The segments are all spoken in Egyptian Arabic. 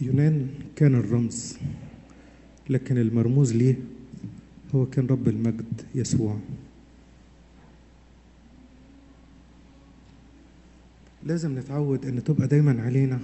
يونان كان الرمز لكن المرموز ليه هو كان رب المجد يسوع لازم نتعود ان تبقى دايما علينا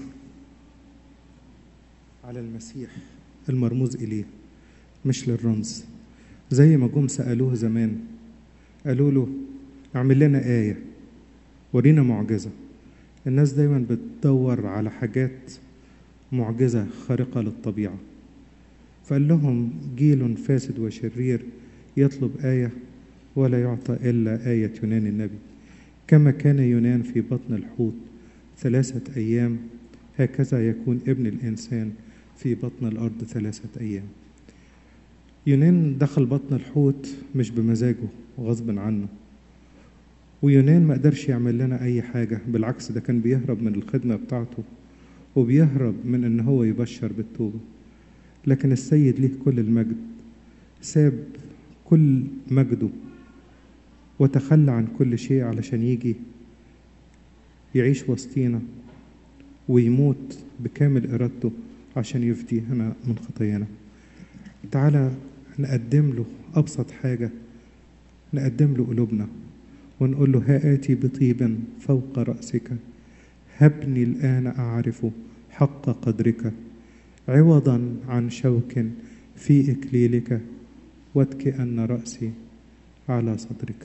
على المسيح المرموز اليه مش للرمز زي ما جم سالوه زمان قالوا له اعمل لنا ايه ورينا معجزه الناس دايما بتدور على حاجات معجزه خارقه للطبيعه فقال لهم جيل فاسد وشرير يطلب ايه ولا يعطى الا ايه يونان النبي كما كان يونان في بطن الحوت ثلاثة أيام هكذا يكون ابن الإنسان في بطن الأرض ثلاثة أيام يونان دخل بطن الحوت مش بمزاجه غصب عنه ويونان ما قدرش يعمل لنا أي حاجة بالعكس ده كان بيهرب من الخدمة بتاعته وبيهرب من إن هو يبشر بالتوبة لكن السيد ليه كل المجد ساب كل مجده وتخلى عن كل شيء علشان يجي يعيش وسطينا ويموت بكامل إرادته عشان يفدينا من خطايانا تعالى نقدم له أبسط حاجة نقدم له قلوبنا ونقول له ها آتي بطيب فوق رأسك هبني الآن أعرف حق قدرك عوضا عن شوك في إكليلك واتكئن رأسي على صدرك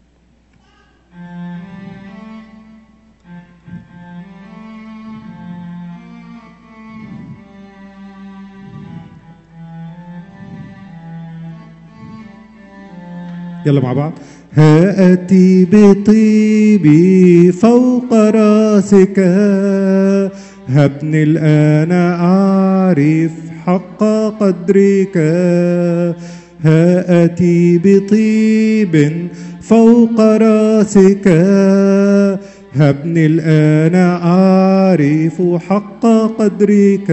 يلا مع بعض هاتي بطيبي فوق راسك هبني الآن أعرف حق قدرك هاتي بطيب فوق راسك هبني الآن أعرف حق قدرك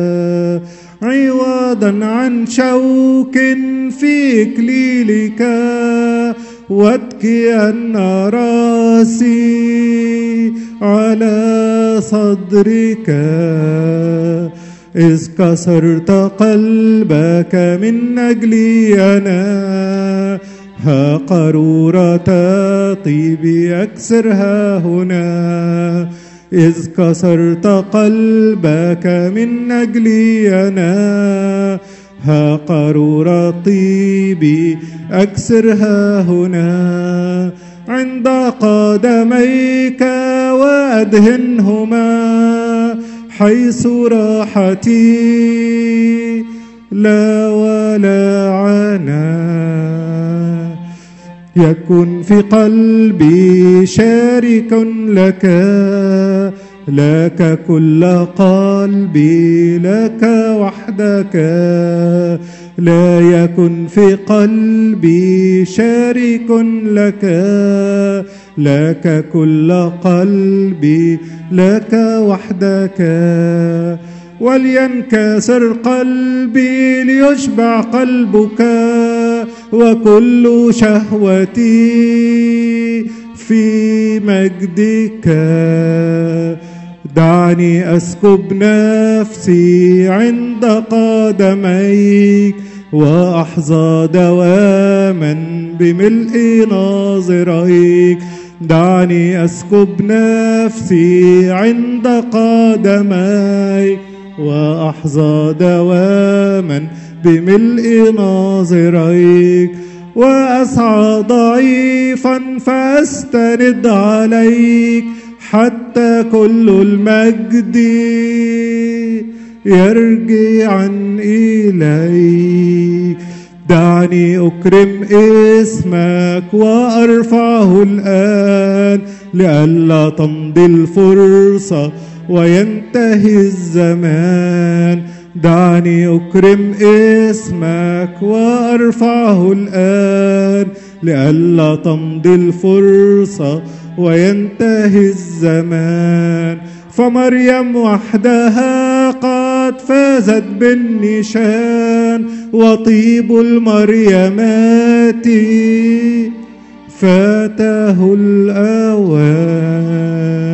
عوضا عن شوك في إكليلك واتكئن راسي على صدرك إذ كسرت قلبك من أجلي أنا ها قارورة طيبي أكسرها هنا إذ كسرت قلبك من أجلي أنا ها قارورة طيبي أكسرها هنا عند قدميك وأدهنهما حيث راحتي لا ولا عنا يكن في قلبي شارك لك لك كل قلبي لك وحدك لا يكن في قلبي شارك لك لك كل قلبي لك وحدك ولينكسر قلبي ليشبع قلبك وكل شهوتي في مجدك دعني اسكب نفسي عند قدميك واحظى دواما بملء ناظريك دعني اسكب نفسي عند قدميك واحظى دواما بملء ناظريك واسعى ضعيفا فاستند عليك حتى كل المجد يرجعا اليك دعني اكرم اسمك وارفعه الان لئلا تمضي الفرصه وينتهي الزمان دعني اكرم اسمك وارفعه الان لئلا تمضي الفرصه وينتهي الزمان فمريم وحدها قد فازت بالنشان وطيب المريمات فاته الاوان